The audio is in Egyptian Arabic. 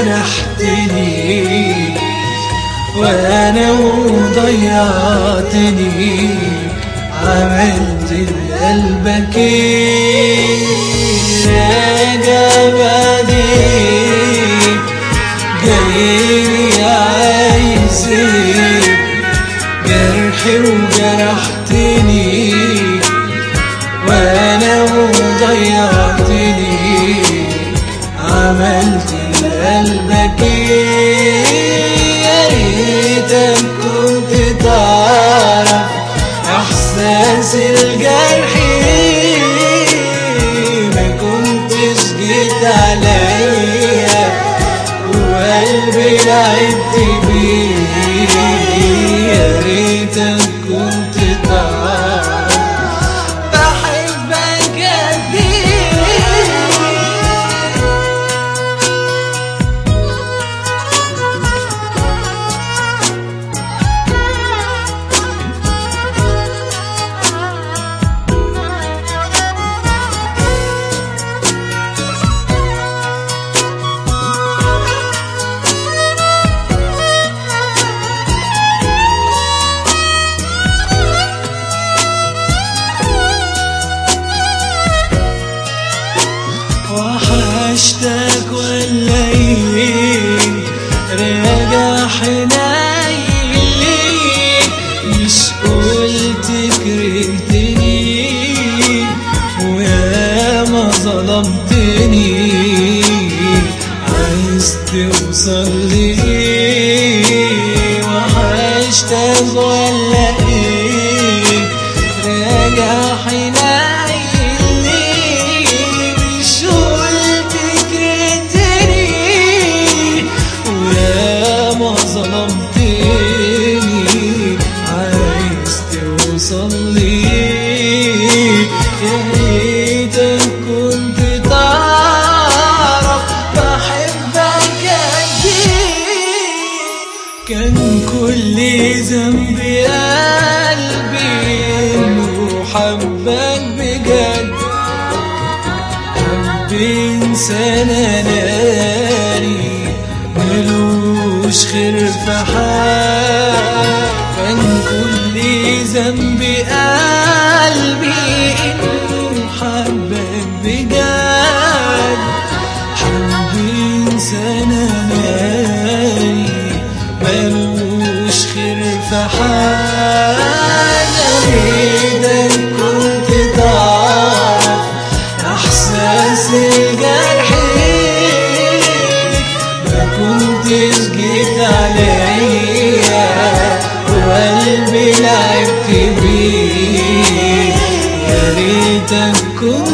وجرحتني وانا وضيعتني عملت لقلبك ايه راجع بعدين جايلي عايز ايه جرحي وجرحتني وانا وضيعتني عملت لقلبك ايه يا ريتك كنت تعرف احساس الجرح ما كنتش جيت عليا وقلبي لعبت بيه يا ريتك كنت تعرف بحبك قد ايه وحشتك ولا ايه راجع حنين ليه مش قلت كرهتني ويا ما ظلمتني عايز توصل ليه وحشتك ولا ايه راجع حنين ليه مش قلت كرهتني ويا ما ظلمتني عايز توصل لي يا ريتك كنت تعرف بحبك قد ايه كان كل ذنب قلبي انه حبك بجد حب انسان اناني ملوش خير في حال كان كل ذنب قلبي انه حبك بجد حب انسان اناني ملوش خير في حال ريتك كنت تعرف احساس الجرح ما كنتش جيت عليا وقلبي لعبت بيه يا ريتك كنت